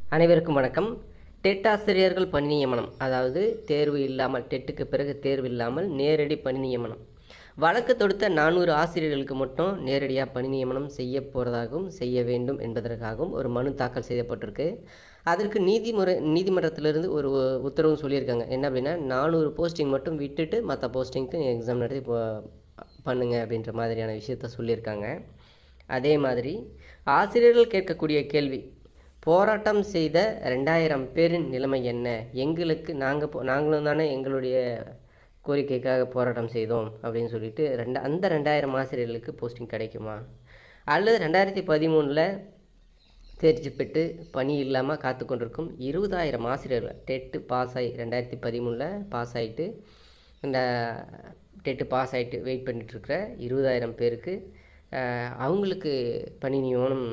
அனைவருக்கும் வணக்கம் டெட் ஆசிரியர்கள் பணி நியமனம் அதாவது தேர்வு இல்லாமல் டெட்டுக்கு பிறகு தேர்வு இல்லாமல் நேரடி பணி நியமனம் வழக்கு தொடுத்த நானூறு ஆசிரியர்களுக்கு மட்டும் நேரடியாக பணி நியமனம் செய்ய போகிறதாகவும் செய்ய வேண்டும் என்பதற்காகவும் ஒரு மனு தாக்கல் செய்யப்பட்டிருக்கு அதற்கு நீதிமுறை நீதிமன்றத்திலிருந்து ஒரு உத்தரவும் சொல்லியிருக்காங்க என்ன அப்படின்னா நானூறு போஸ்டிங் மட்டும் விட்டுட்டு மற்ற போஸ்டிங்க்கு எக்ஸாம் நடத்தி போ- பண்ணுங்க அப்படின்ற மாதிரியான விஷயத்த சொல்லியிருக்காங்க அதே மாதிரி ஆசிரியர்கள் கேட்கக்கூடிய கேள்வி போராட்டம் செய்த ரெண்டாயிரம் பேரின் நிலைமை என்ன எங்களுக்கு நாங்கள் போ நாங்களும் தானே எங்களுடைய கோரிக்கைக்காக போராட்டம் செய்தோம் அப்படின்னு சொல்லிட்டு ரெண்டு அந்த ரெண்டாயிரம் ஆசிரியர்களுக்கு போஸ்டிங் கிடைக்குமா அல்லது ரெண்டாயிரத்தி பதிமூணில் தேர்ச்சி பெற்று பணி இல்லாமல் காத்து கொண்டிருக்கும் இருபதாயிரம் ஆசிரியர்கள் டெட்டு பாஸ் ஆகி ரெண்டாயிரத்தி பதிமூணில் பாஸ் ஆகிட்டு இந்த டெட்டு பாஸ் ஆகிட்டு வெயிட் பண்ணிகிட்ருக்கிற இருபதாயிரம் பேருக்கு அஹ், அவங்களுக்கு பணி நியமனம்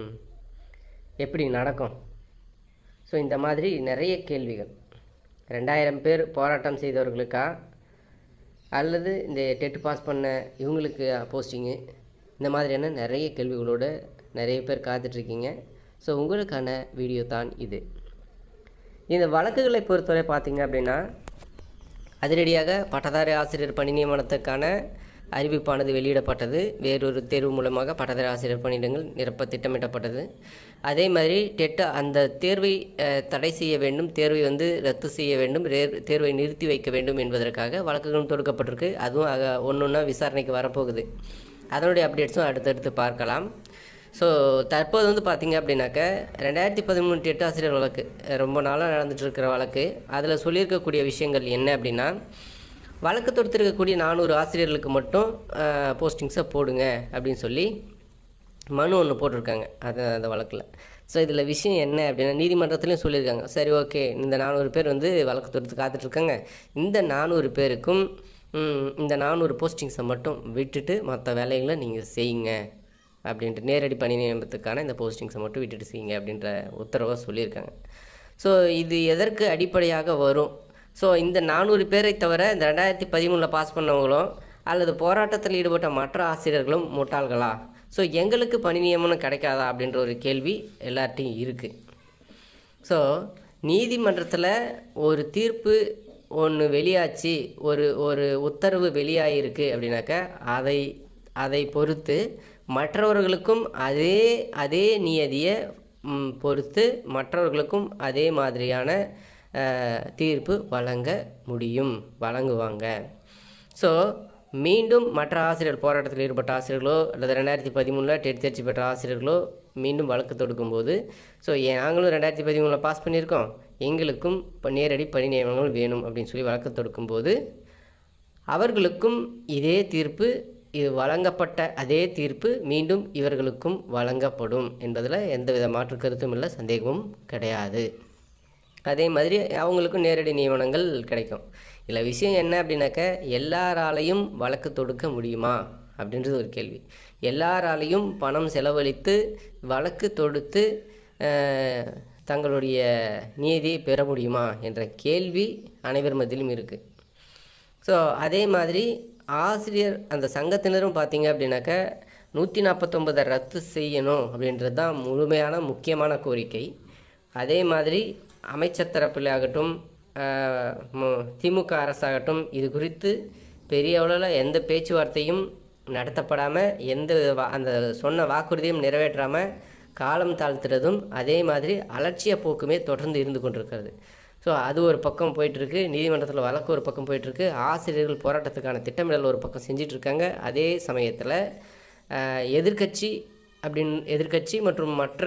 எப்படி நடக்கும் ஸோ இந்த மாதிரி நிறைய கேள்விகள் ரெண்டாயிரம் பேர் போராட்டம் செய்தவர்களுக்கா அல்லது இந்த டெட் பாஸ் பண்ண இவங்களுக்கு போஸ்டிங்கு இந்த மாதிரியான நிறைய கேள்விகளோடு நிறைய பேர் காத்துட்ருக்கீங்க ஸோ உங்களுக்கான வீடியோ தான் இது இந்த வழக்குகளை பொறுத்தவரை பார்த்தீங்க அப்படின்னா அதிரடியாக பட்டதாரி ஆசிரியர் பணி நியமனத்துக்கான அறிவிப்பானது வெளியிடப்பட்டது வேறொரு தேர்வு மூலமாக பட்டதாரி ஆசிரியர் பணியிடங்கள் நிரப்ப திட்டமிடப்பட்டது அதே மாதிரி டெட் அந்த தேர்வை அஹ், தடை செய்ய வேண்டும் தேர்வை வந்து ரத்து செய்ய வேண்டும் ரே- தேர்வை நிறுத்தி வைக்க வேண்டும் என்பதற்காக வழக்குகளும் தொடுக்கப்பட்டிருக்கு அதுவும் ஒன்று ஒன்றா விசாரணைக்கு வரப்போகுது அதனுடைய அப்டேட்ஸும் அடுத்தடுத்து பார்க்கலாம் ஸோ தற்போது வந்து பார்த்தீங்க அப்படின்னாக்க ரெண்டாயிரத்தி பதிமூணு எட்டு ஆசிரியர் வழக்கு அஹ் ரொம்ப நாளாக நடந்துட்டு இருக்கிற வழக்கு அதில் சொல்லியிருக்கக்கூடிய விஷயங்கள் என்ன அப்படின்னா வழக்கு தொடுத்திருக்கக்கூடிய நானூறு ஆசிரியர்களுக்கு மட்டும் போஸ்டிங்ஸை போடுங்க அப்படின்னு சொல்லி மனு ஒன்று போட்டிருக்காங்க அது அந்த வழக்கில் ஸோ இதில் விஷயம் என்ன அப்படின்னா நீதிமன்றத்துலையும் சொல்லியிருக்காங்க சரி ஓகே இந்த நானூறு பேர் வந்து வழக்கு தொடுத்து காத்துட்ருக்காங்க இந்த நானூறு பேருக்கும் ம், இந்த நானூறு போஸ்டிங்ஸை மட்டும் விட்டுட்டு மற்ற வேலைகளை நீங்கள் செய்யுங்க அப்படின்ட்டு நேரடி பணி நியமனத்துக்கான இந்த போஸ்டிங்ஸை மட்டும் விட்டுட்டு செய்யுங்க அப்படின்ற உத்தரவை சொல்லியிருக்காங்க ஸோ இது எதற்கு அடிப்படையாக வரும் ஸோ இந்த நானூறு பேரை தவிர இந்த ரெண்டாயிரத்தி பதிமூணில் பாஸ் பண்ணவங்களும் அல்லது போராட்டத்தில் ஈடுபட்ட மற்ற ஆசிரியர்களும் முட்டாள்களா ஸோ எங்களுக்கு பணி நியமனம் கிடைக்காதா அப்படின்ற ஒரு கேள்வி எல்லார்ட்டையும் இருக்குது ஸோ நீதிமன்றத்தில் ஒரு தீர்ப்பு ஒன்று வெளியாச்சு ஒரு ஒரு உத்தரவு வெளியாகிருக்கு அப்படின்னாக்கா அதை அதை பொறுத்து மற்றவர்களுக்கும் அதே அதே நியதியை ம், பொறுத்து மற்றவர்களுக்கும் அதே மாதிரியான அஹ், தீர்ப்பு வழங்க முடியும் வழங்குவாங்க ஸோ மீண்டும் மற்ற ஆசிரியர் போராட்டத்தில் ஈடுபட்ட ஆசிரியர்களோ அல்லது ரெண்டாயிரத்தி பதிமூணில் டெட் தேர்ச்சி பெற்ற ஆசிரியர்களோ மீண்டும் வழக்கு தொடுக்கும்போது ஸோ நாங்களும் ரெண்டாயிரத்தி பதிமூணில் பாஸ் பண்ணியிருக்கோம் எங்களுக்கும் இப்போ நேரடி பணி நியமனங்கள் வேணும் அப்படின்னு சொல்லி வழக்கு தொடுக்கும்போது அவர்களுக்கும் இதே தீர்ப்பு இது வழங்கப்பட்ட அதே தீர்ப்பு மீண்டும் இவர்களுக்கும் வழங்கப்படும் என்பதில் எந்தவித மாற்று கருத்தும் இல்லை சந்தேகமும் கிடையாது அதே மாதிரி அவங்களுக்கும் நேரடி நியமனங்கள் கிடைக்கும் இதில் விஷயம் என்ன அப்படின்னாக்க எல்லாராலையும் வழக்கு தொடுக்க முடியுமா அப்படின்றது ஒரு கேள்வி எல்லாராலையும் பணம் செலவழித்து வழக்கு தொடுத்து அஹ், தங்களுடைய நீதியை பெற முடியுமா என்ற கேள்வி அனைவர் மத்தியிலும் இருக்குது ஸோ அதே மாதிரி ஆசிரியர் அந்த சங்கத்தினரும் பார்த்தீங்க அப்படின்னாக்க நூற்றி நாற்பத்தொம்பதை ரத்து செய்யணும் அப்படின்றது தான் முழுமையான முக்கியமான கோரிக்கை அதே மாதிரி அமைச்சர் தரப்பில் ஆகட்டும் ஆஹ், மு- திமுக அரசாகட்டும் இது குறித்து பெரிய அளவில் எந்த பேச்சுவார்த்தையும் நடத்தப்படாமல் எந்த வா- அந்த சொன்ன வாக்குறுதியும் நிறைவேற்றாமல் காலம் தாழ்த்துறதும் அதே மாதிரி அலட்சிய போக்குமே தொடர்ந்து இருந்து கொண்டிருக்கிறது ஸோ அது ஒரு பக்கம் போயிட்டுருக்கு நீதிமன்றத்தில் வழக்கு ஒரு பக்கம் போயிட்டுருக்கு ஆசிரியர்கள் போராட்டத்துக்கான திட்டமிடல் ஒரு பக்கம் செஞ்சிட்டு இருக்காங்க அதே சமயத்தில் எதிர்க்கட்சி அப்படின் எதிர்க்கட்சி மற்றும் மற்ற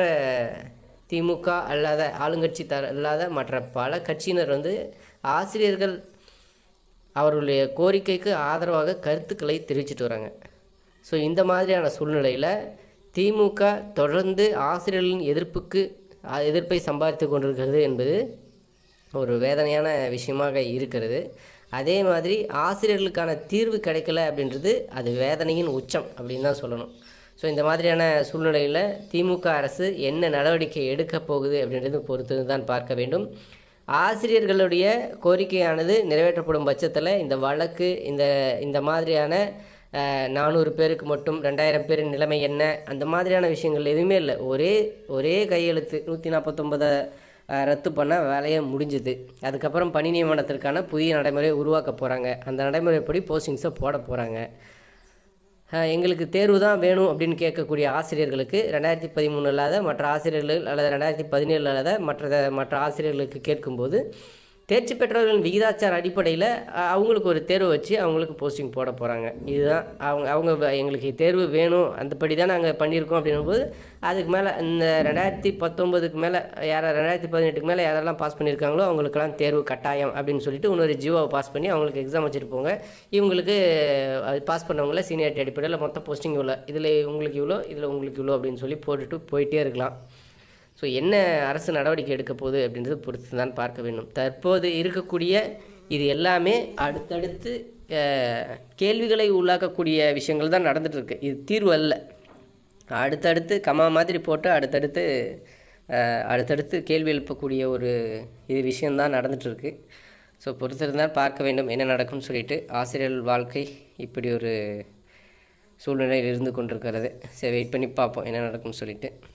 திமுக அல்லாத ஆளுங்கட்சி த அல்லாத மற்ற பல கட்சியினர் வந்து ஆசிரியர்கள் அவர்களுடைய கோரிக்கைக்கு ஆதரவாக கருத்துக்களை தெரிவிச்சிட்டு வராங்க ஸோ இந்த மாதிரியான சூழ்நிலையில் திமுக தொடர்ந்து ஆசிரியர்களின் எதிர்ப்புக்கு அ, எதிர்ப்பை சம்பாதித்து கொண்டிருக்கிறது என்பது ஒரு வேதனையான விஷயமாக இருக்கிறது அதே மாதிரி ஆசிரியர்களுக்கான தீர்வு கிடைக்கல அப்படின்றது அது வேதனையின் உச்சம் அப்படின்னு தான் சொல்லணும் ஸோ இந்த மாதிரியான சூழ்நிலையில் திமுக அரசு என்ன நடவடிக்கை எடுக்க போகுது அப்படின்றது பொறுத்து தான் பார்க்க வேண்டும் ஆசிரியர்களுடைய கோரிக்கையானது நிறைவேற்றப்படும் பட்சத்தில் இந்த வழக்கு இந்த இந்த மாதிரியான நானூறு பேருக்கு மட்டும் ரெண்டாயிரம் பேரின் நிலைமை என்ன அந்த மாதிரியான விஷயங்கள் எதுவுமே இல்லை ஒரே ஒரே கையெழுத்து நூற்றி நாற்பத்தொம்பதை அஹ், ரத்து பண்ண வேலையை முடிஞ்சுது அதுக்கப்புறம் பணி நியமனத்திற்கான புதிய நடைமுறை உருவாக்க போகிறாங்க அந்த நடைமுறைப்படி போஸ்டிங்ஸை போட போகிறாங்க அஹ் எங்களுக்கு தேர்வு தான் வேணும் அப்படின்னு கேட்கக்கூடிய ஆசிரியர்களுக்கு ரெண்டாயிரத்தி பதிமூணு இல்லாத மற்ற ஆசிரியர்கள் அல்லது ரெண்டாயிரத்தி பதினேழு இல்லாத மற்ற மற்ற ஆசிரியர்களுக்கு கேட்கும்போது தேர்ச்சி பெற்றவர்களின் விகிதாச்சார அடிப்படையில் அஹ், அவங்களுக்கு ஒரு தேர்வு வச்சு அவங்களுக்கு போஸ்டிங் போட போகிறாங்க இதுதான் அவங்க அவங்க வ- எங்களுக்கு தேர்வு வேணும் அந்தபடி தான் நாங்கள் பண்ணியிருக்கோம் அப்படின்னும்போது அதுக்கு மேலே இந்த ரெண்டாயிரத்தி பத்தொம்போதுக்கு மேலே யார் ரெண்டாயிரத்தி பதினெட்டுக்கு மேலே யாரெல்லாம் பாஸ் பண்ணியிருக்காங்களோ அவங்களுக்கெல்லாம் தேர்வு கட்டாயம் அப்படின்னு சொல்லிட்டு இன்னொரு ஜியோவை பாஸ் பண்ணி அவங்களுக்கு எக்ஸாம் வச்சுருப்போங்க இவங்களுக்கு அது பாஸ் பண்ணவங்கள சீனியாரிட்டி அடிப்படையில் மொத்த போஸ்டிங் இவ்வளோ இதில் உங்களுக்கு இவ்வளோ இதில் உங்களுக்கு இவ்வளோ அப்படின்னு சொல்லி போட்டுட்டு போயிட்டே இருக்கலாம் ஸோ என்ன அரசு நடவடிக்கை எடுக்க போகுது அப்படின்றது பொறுத்து தான் பார்க்க வேண்டும் தற்போது இருக்கக்கூடிய இது எல்லாமே அடுத்தடுத்து அஹ், கேள்விகளை உள்ளாக்கக்கூடிய விஷயங்கள் தான் நடந்துட்டு இருக்கு இது தீர்வு அல்ல அடுத்தடுத்து கமா மாதிரி போட்டு அடுத்தடுத்து அஹ், அடுத்தடுத்து கேள்வி எழுப்பக்கூடிய ஒரு இது விஷயந்தான் நடந்துகிட்ருக்கு ஸோ பொறுத்திருந்தால் பார்க்க வேண்டும் என்ன நடக்கும்னு சொல்லிட்டு ஆசிரியர் வாழ்க்கை இப்படி ஒரு சூழ்நிலையில் இருந்து கொண்டிருக்கிறது சரி வெயிட் பண்ணி பார்ப்போம் என்ன நடக்கும்னு சொல்லிட்டு